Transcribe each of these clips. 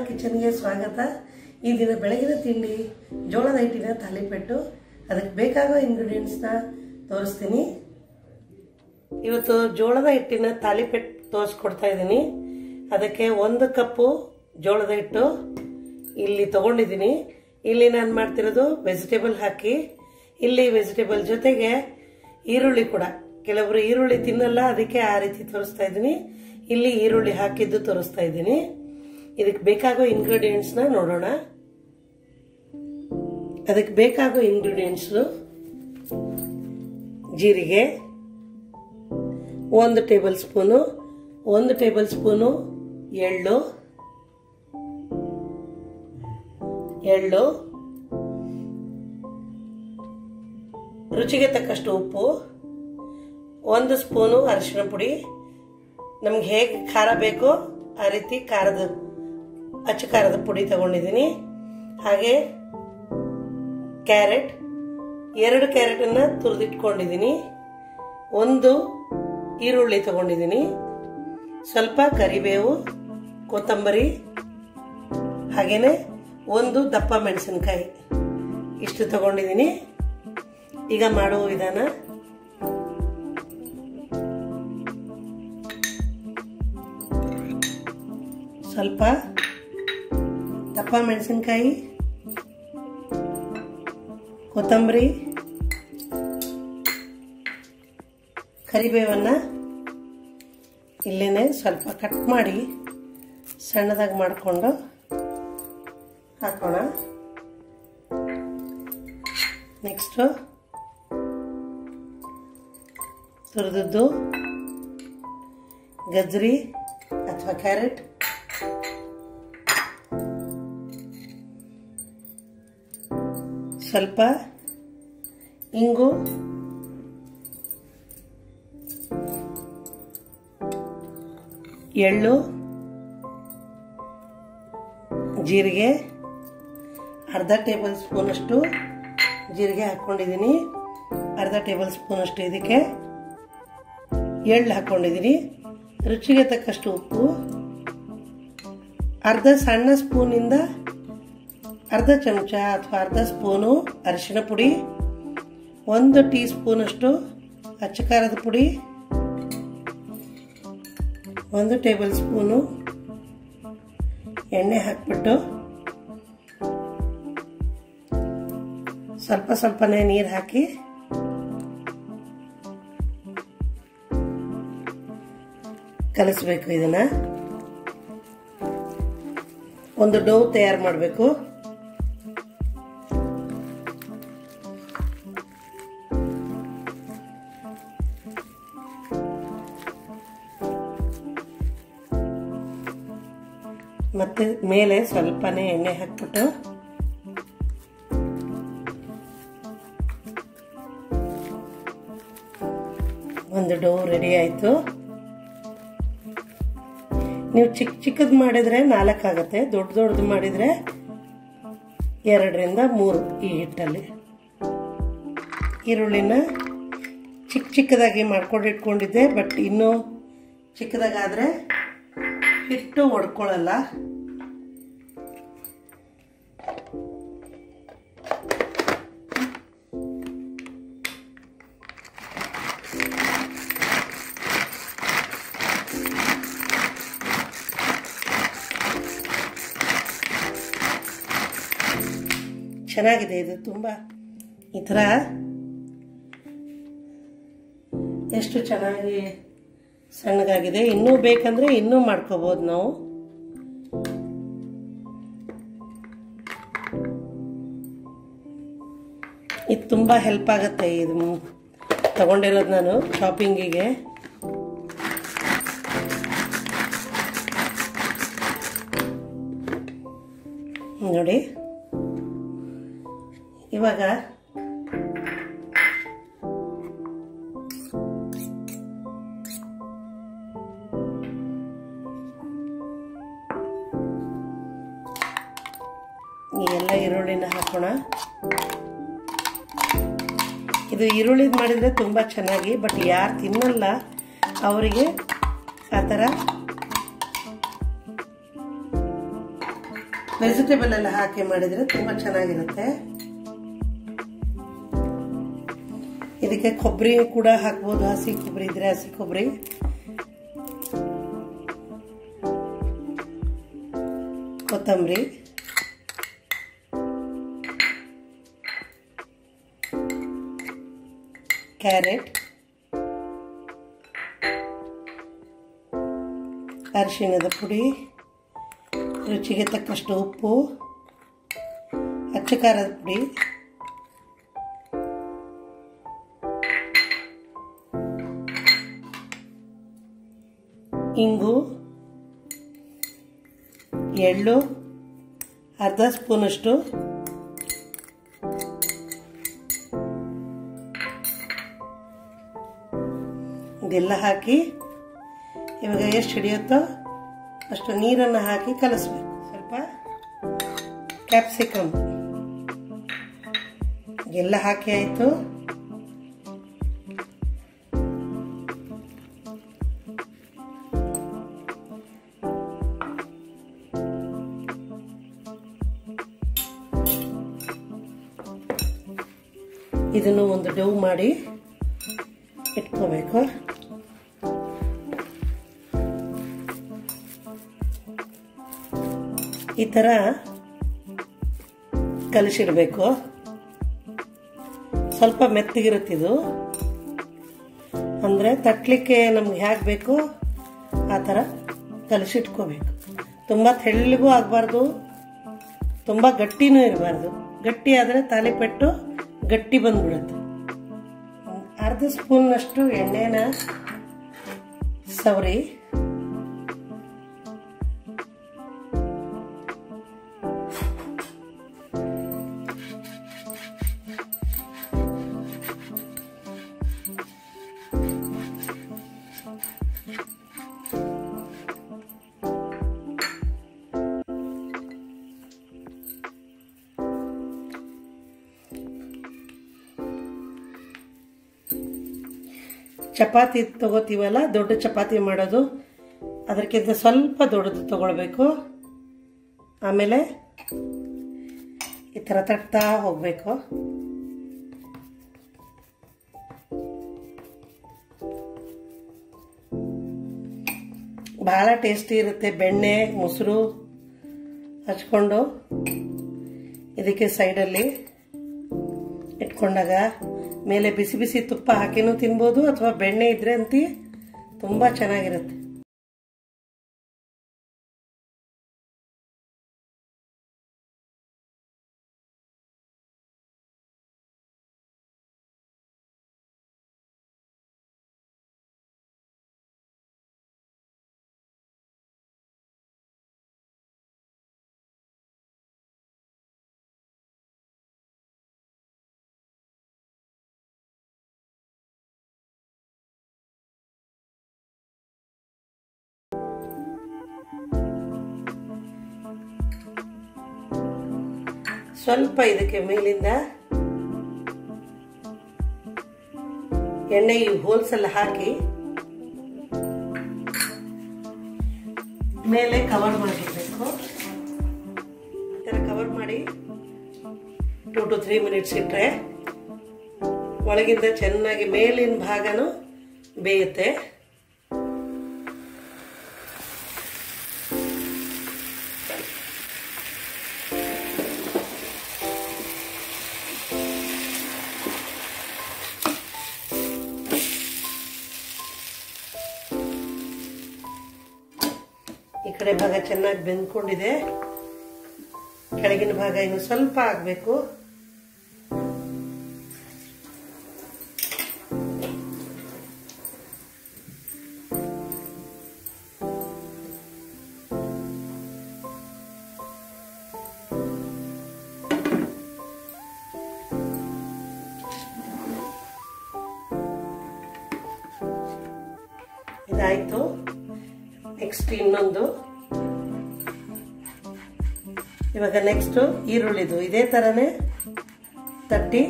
ಕಿಚನ್ಗೆ ಸ್ವಾಗತ ಈ ದಿನ ಬೆಳಗಿನ ತಿಂಡಿ ಜೋಳದ ಹಿಟ್ಟಿನ ತಾಲಿಪೆಟ್ಟು ಅದಕ್ಕೆ ಬೇಕಾಗೋ ಇಂಗ್ರೀಡಿಯೆಂಟ್ಸ್ನ ತೋರಿಸ್ತೀನಿ ಇವತ್ತು ಜೋಳದ ಹಿಟ್ಟಿನ ತಾಲಿಪೆಟ್ಟು ತೋರಿಸ್ಕೊಡ್ತಾ ಇದ್ದೀನಿ ಅದಕ್ಕೆ ಒಂದು ಕಪ್ಪು ಜೋಳದ ಹಿಟ್ಟು ಇಲ್ಲಿ ತಗೊಂಡಿದ್ದೀನಿ ಇಲ್ಲಿ ನಾನು ಮಾಡ್ತಿರೋದು ವೆಜಿಟೇಬಲ್ ಹಾಕಿ ಇಲ್ಲಿ ವೆಜಿಟೇಬಲ್ ಜೊತೆಗೆ ಈರುಳ್ಳಿ ಕೂಡ ಕೆಲವರು ಈರುಳ್ಳಿ ತಿನ್ನಲ್ಲ ಅದಕ್ಕೆ ಆ ರೀತಿ ತೋರಿಸ್ತಾ ಇದ್ದೀನಿ ಇಲ್ಲಿ ಈರುಳ್ಳಿ ಹಾಕಿದ್ದು ತೋರಿಸ್ತಾ ಇದ್ದೀನಿ ಇದಕ್ಕೆ ಬೇಕಾಗೋ ಇಂಗ್ರೀಡಿಯೆಂಟ್ಸ್ನ ನೋಡೋಣ ಅದಕ್ಕೆ ಬೇಕಾಗೋ ಇಂಗ್ರೀಡಿಯೆಂಟ್ಸು ಜೀರಿಗೆ ಒಂದು ಟೇಬಲ್ ಸ್ಪೂನು ಒಂದು ಟೇಬಲ್ ಸ್ಪೂನು ಎಳ್ಳು ಎಳ್ಳು ರುಚಿಗೆ ತಕ್ಕಷ್ಟು ಉಪ್ಪು ಒಂದು ಸ್ಪೂನು ಅರಿಶಿನ ಪುಡಿ ನಮ್ಗೆ ಹೇಗೆ ಖಾರ ಬೇಕೋ ಆ ರೀತಿ ಖಾರದ ಅಚ್ಚ ಖಾರದ ಪುಡಿ ತಗೊಂಡಿದ್ದೀನಿ ಹಾಗೆ ಕ್ಯಾರೆಟ್ ಎರಡು ಕ್ಯಾರೆಟನ್ನು ತುರಿದಿಟ್ಕೊಂಡಿದ್ದೀನಿ ಒಂದು ಈರುಳ್ಳಿ ತಗೊಂಡಿದ್ದೀನಿ ಸ್ವಲ್ಪ ಕರಿಬೇವು ಕೊತ್ತಂಬರಿ ಹಾಗೇನೆ ಒಂದು ದಪ್ಪ ಮೆಣಸಿನಕಾಯಿ ಇಷ್ಟು ತಗೊಂಡಿದ್ದೀನಿ ಈಗ ಮಾಡುವ ವಿಧಾನ ಸ್ವಲ್ಪ ದಪ್ಪ ಮೆಣಸಿನಕಾಯಿ ಕೊತ್ತಂಬರಿ ಕರಿಬೇವನ್ನು ಇಲ್ಲೇನೆ ಸ್ವಲ್ಪ ಕಟ್ ಮಾಡಿ ಸಣ್ಣದಾಗಿ ಮಾಡಿಕೊಂಡು ಹಾಕೋಣ ನೆಕ್ಸ್ಟು ತುರಿದದ್ದು ಗಜ್ರಿ ಅಥವಾ ಕ್ಯಾರೆಟ್ ಸ್ವಲ್ಪ ಇಂಗು ಎಳ್ಳು ಜೀರಿಗೆ ಅರ್ಧ ಟೇಬಲ್ ಸ್ಪೂನಷ್ಟು ಜೀರಿಗೆ ಹಾಕ್ಕೊಂಡಿದ್ದೀನಿ ಅರ್ಧ ಟೇಬಲ್ ಸ್ಪೂನಷ್ಟು ಇದಕ್ಕೆ ಎಳ್ಳು ಹಾಕ್ಕೊಂಡಿದ್ದೀನಿ ರುಚಿಗೆ ತಕ್ಕಷ್ಟು ಉಪ್ಪು ಅರ್ಧ ಸಣ್ಣ ಸ್ಪೂನಿಂದ ಅರ್ಧ ಚಮಚ ಅಥವಾ ಅರ್ಧ ಸ್ಪೂನು ಅರಿಶಿನ ಪುಡಿ ಒಂದು ಟೀ ಸ್ಪೂನಷ್ಟು ಅಚ್ಚಕಾರದ ಪುಡಿ ಒಂದು ಟೇಬಲ್ ಸ್ಪೂನು ಎಣ್ಣೆ ಹಾಕ್ಬಿಟ್ಟು ಸ್ವಲ್ಪ ಸ್ವಲ್ಪನೇ ನೀರು ಹಾಕಿ ಕಲಿಸ್ಬೇಕು ಇದನ್ನ ಒಂದು ಡೋ ತಯಾರು ಮಾಡಬೇಕು ಮತ್ತೆ ಮೇಲೆ ಸ್ವಲ್ಪನೇ ಎಣ್ಣೆ ಹಾಕ್ಬಿಟ್ಟು ಒಂದು ಡೋ ರೆಡಿ ಆಯಿತು ನೀವು ಚಿಕ್ಕ ಚಿಕ್ಕದು ಮಾಡಿದ್ರೆ ನಾಲ್ಕಾಗತ್ತೆ ದೊಡ್ಡ ದೊಡ್ಡದು ಮಾಡಿದ್ರೆ ಎರಡರಿಂದ ಮೂರು ಈ ಹಿಟ್ಟಲ್ಲಿ ಈರುಳ್ಳಿನ ಚಿಕ್ಕ ಚಿಕ್ಕದಾಗಿ ಮಾಡ್ಕೊಂಡು ಇಟ್ಕೊಂಡಿದ್ದೆ ಬಟ್ ಇನ್ನೂ ಚಿಕ್ಕದಾಗಾದರೆ ಹಿಟ್ಟು ಒಡ್ಕೊಳ್ಳಲ್ಲ ಚೆನ್ನಾಗಿದೆ ಇದು ತುಂಬ ಈ ಥರ ಎಷ್ಟು ಚೆನ್ನಾಗಿ ಸಣ್ಣಗಾಗಿದೆ ಇನ್ನೂ ಬೇಕಂದ್ರೆ ಇನ್ನೂ ಮಾಡ್ಕೋಬೋದು ನಾವು ಇದು ತುಂಬ ಹೆಲ್ಪ್ ಆಗುತ್ತೆ ಇದು ತಗೊಂಡಿರೋದು ನಾನು ಶಾಪಿಂಗಿಗೆ ನೋಡಿ ಇವಾಗ ಈ ಎಲ್ಲ ಈರುಳ್ಳಿನ ಹಾಕೋಣ ಇದು ಈರುಳ್ಳಿದು ಮಾಡಿದರೆ ತುಂಬ ಚೆನ್ನಾಗಿ ಬಟ್ ಯಾರು ತಿನ್ನಲ್ಲ ಅವರಿಗೆ ಆ ಥರ ವೆಜಿಟೇಬಲ್ ಎಲ್ಲ ಹಾಕಿ ಮಾಡಿದ್ರೆ ತುಂಬಾ ಚೆನ್ನಾಗಿರುತ್ತೆ ಇದಕ್ಕೆ ಕೊಬ್ಬರಿ ಕೂಡ ಹಾಕ್ಬೋದು ಹಸಿ ಕೊಬ್ಬರಿ ಇದ್ರೆ ಹಸಿ ಕೊಬ್ಬರಿ ಕೊತ್ತಂಬರಿ ಕ್ಯಾರೆಟ್ ಅರಿಶಿಣದ ಪುಡಿ ರುಚಿಗೆ ತಕ್ಕಷ್ಟು ಉಪ್ಪು ಅಚ್ಚ ಖಾರದ ಪುಡಿ ಇಂಗು ಎಳ್ಳು ಅರ್ಧ ಸ್ಪೂನಷ್ಟು ಇದೆಲ್ಲ ಹಾಕಿ ಇವಾಗ ಎಷ್ಟು ಹಿಡಿಯುತ್ತೋ ಅಷ್ಟು ನೀರನ್ನು ಹಾಕಿ ಕಲಿಸ್ಬೇಕು ಸ್ವಲ್ಪ ಕ್ಯಾಪ್ಸಿಕಮ್ ಎಲ್ಲ ಹಾಕಿ ಆಯಿತು ಇದನ್ನು ಒಂದು ಡವ್ ಮಾಡಿ ಇಟ್ಕೋಬೇಕು ಈ ಥರ ಕಲಿಸಿಡ್ಬೇಕು ಸ್ವಲ್ಪ ಮೆತ್ತಗಿರುತ್ತಿದು ಅಂದರೆ ತಟ್ಲಿಕ್ಕೆ ನಮ್ಗೆ ಹೇಗೆ ಬೇಕು ಆ ಥರ ಕಲಿಸಿಟ್ಕೋಬೇಕು ತುಂಬ ತೆಳ್ಳಗೂ ಆಗಬಾರ್ದು ತುಂಬ ಗಟ್ಟಿನೂ ಇರಬಾರ್ದು ಗಟ್ಟಿ ಆದರೆ ತಾಲಿಪೆಟ್ಟು ಗಟ್ಟಿ ಬಂದ್ಬಿಡುತ್ತೆ ಅರ್ಧ ಸ್ಪೂನ್ನಷ್ಟು ಎಣ್ಣೆನ ಸವರಿ ಚಪಾತಿ ತಗೋತೀವಲ್ಲ ದೊಡ್ಡ ಚಪಾತಿ ಮಾಡೋದು ಅದಕ್ಕಿಂತ ಸ್ವಲ್ಪ ದೊಡ್ಡದು ತಗೊಳ್ಬೇಕು ಆಮೇಲೆ ಈ ಥರ ತಟ್ತಾ ಹೋಗಬೇಕು ಭಾಳ ಟೇಸ್ಟಿ ಇರುತ್ತೆ ಬೆಣ್ಣೆ ಮೊಸರು ಹಚ್ಕೊಂಡು ಇದಕ್ಕೆ ಸೈಡಲ್ಲಿ ಇಟ್ಕೊಂಡಾಗ ಮೇಲೆ ಬಿಸಿ ಬಿಸಿ ತುಪ್ಪ ಹಾಕಿನೂ ತಿನ್ಬೋದು ಅಥವಾ ಬೆಣ್ಣೆ ಇದ್ರೆ ಅಂತಿ ತುಂಬ ಚೆನ್ನಾಗಿರುತ್ತೆ ಸ್ವಲ್ಪ ಇದಕ್ಕೆ ಮೇಲಿಂದ ಎಣ್ಣೆ ಈ ಹೋಲ್ಸ್ ಎಲ್ಲ ಹಾಕಿ ಮೇಲೆ ಕವರ್ ಮಾಡಿರ್ಬೇಕು ಈ ಥರ ಕವರ್ ಮಾಡಿ ಟೂ ಟು ತ್ರೀ ಮಿನಿಟ್ಸ್ ಇಟ್ಟರೆ ಒಳಗಿಂದ ಚೆನ್ನಾಗಿ ಮೇಲಿನ ಭಾಗನೂ ಬೇಯುತ್ತೆ ಈ ಕಡೆ ಭಾಗ ಚೆನ್ನಾಗಿ ಬೆಂದ್ಕೊಂಡಿದೆ ಕೆಳಗಿನ ಭಾಗ ಇನ್ನು ಸ್ವಲ್ಪ ಆಗಬೇಕು ಇದಾಯ್ತು ನೆಕ್ಸ್ಟ್ ಇನ್ನೊಂದು ಇವಾಗ ನೆಕ್ಸ್ಟ್ ಈರುಳ್ಳಿದು ಇದೇ ತರನೇ ತಟ್ಟಿ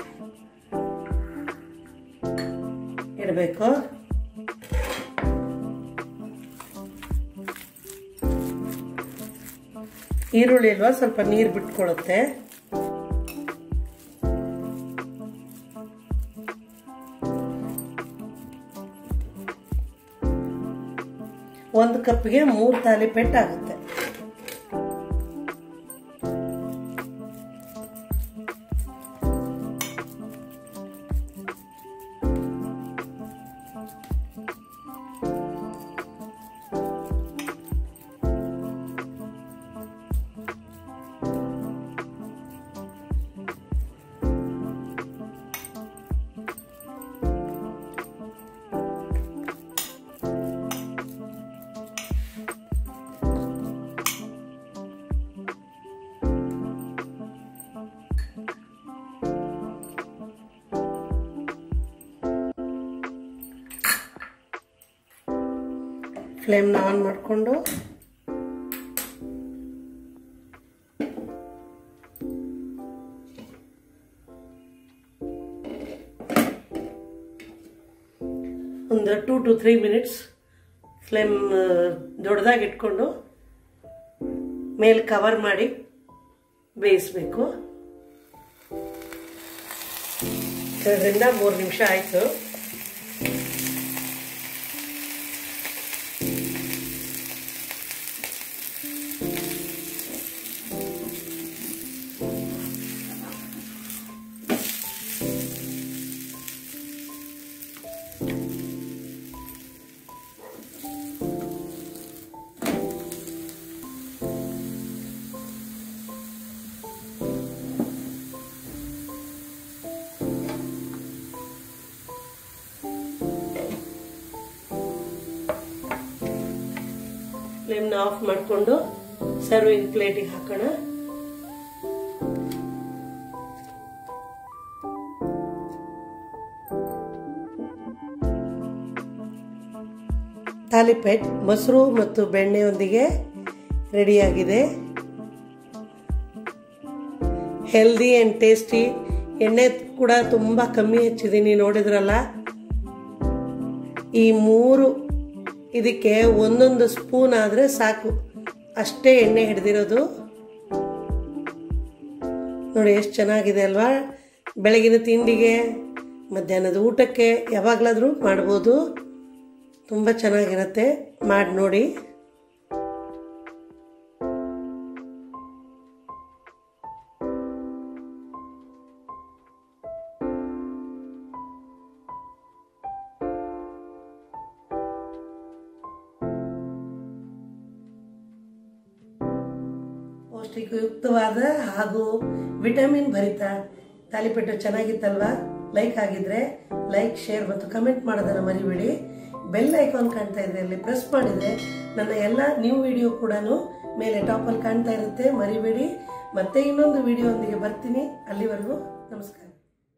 ಇಡಬೇಕು ಈರುಳ್ಳಿ ಅಲ್ವಾ ಸ್ವಲ್ಪ ನೀರು ಬಿಟ್ಕೊಳ್ಳುತ್ತೆ ಒಂದು ಕಪ್ಗೆ ಮೂರು ತಾಲಿ ಪೆಟ್ಟಾಗುತ್ತೆ ಫ್ಲೇಮ್ನ ಆನ್ ಮಾಡಿಕೊಂಡು ಒಂದು two to three minutes flame ದೊಡ್ಡದಾಗಿ ಇಟ್ಕೊಂಡು ಮೇಲೆ ಕವರ್ ಮಾಡಿ ಬೇಯಿಸ್ಬೇಕು ಎರಡರಿಂದ ಮೂರು ನಿಮಿಷ ಆಯಿತು ಫ್ಲೇಮ್ನ ಆಫ್ ಮಾಡಿಕೊಂಡು ಸರ್ವಿಂಗ್ ಪ್ಲೇಟಿಗೆ ಹಾಕೋಣ ತಾಲಿಪೇಟ್ ಮೊಸರು ಮತ್ತು ಬೆಣ್ಣೆಯೊಂದಿಗೆ ರೆಡಿಯಾಗಿದೆ ಹೆಲ್ದಿ ಆ್ಯಂಡ್ ಟೇಸ್ಟಿ ಎಣ್ಣೆ ಕೂಡ ತುಂಬ ಕಮ್ಮಿ ಹಚ್ಚಿದ್ದೀನಿ ನೋಡಿದ್ರಲ್ಲ ಈ ಮೂರು ಇದಕ್ಕೆ ಒಂದೊಂದು ಸ್ಪೂನ್ ಆದರೆ ಸಾಕು ಅಷ್ಟೇ ಎಣ್ಣೆ ಹಿಡ್ದಿರೋದು ನೋಡಿ ಎಷ್ಟು ಚೆನ್ನಾಗಿದೆ ಅಲ್ವಾ ಬೆಳಗಿನ ತಿಂಡಿಗೆ ಮಧ್ಯಾಹ್ನದ ಊಟಕ್ಕೆ ಯಾವಾಗಲಾದರೂ ಮಾಡ್ಬೋದು ತುಂಬ ಚೆನ್ನಾಗಿರುತ್ತೆ ಮಾಡಿ ನೋಡಿ ಪೌಷ್ಟಿಕಯುಕ್ತವಾದ ಹಾಗೂ ವಿಟಮಿನ್ ಭರಿತ ತಾಲಿಪೆಟ್ಟು ಚೆನ್ನಾಗಿತ್ತಲ್ವಾ ಲೈಕ್ ಆಗಿದ್ರೆ ಲೈಕ್ ಶೇರ್ ಮತ್ತು ಕಮೆಂಟ್ ಮಾಡೋದನ್ನ ಮರಿಬೇಡಿ ಬೆಲ್ ಐಕಾನ್ ಕಾಣ್ತಾ ಇದೆ ಅಲ್ಲಿ ಪ್ರೆಸ್ ಮಾಡಿದ್ರೆ ನನ್ನ ಎಲ್ಲ ನ್ಯೂ ವಿಡಿಯೋ ಕೂಡ ಮೇಲೆ ಟಾಪಲ್ಲಿ ಕಾಣ್ತಾ ಇರುತ್ತೆ ಮರಿಬೇಡಿ ಮತ್ತೆ ಇನ್ನೊಂದು ವಿಡಿಯೋ ಒಂದಿಗೆ ಬರ್ತೀನಿ ಅಲ್ಲಿವರೆಗೂ ನಮಸ್ಕಾರ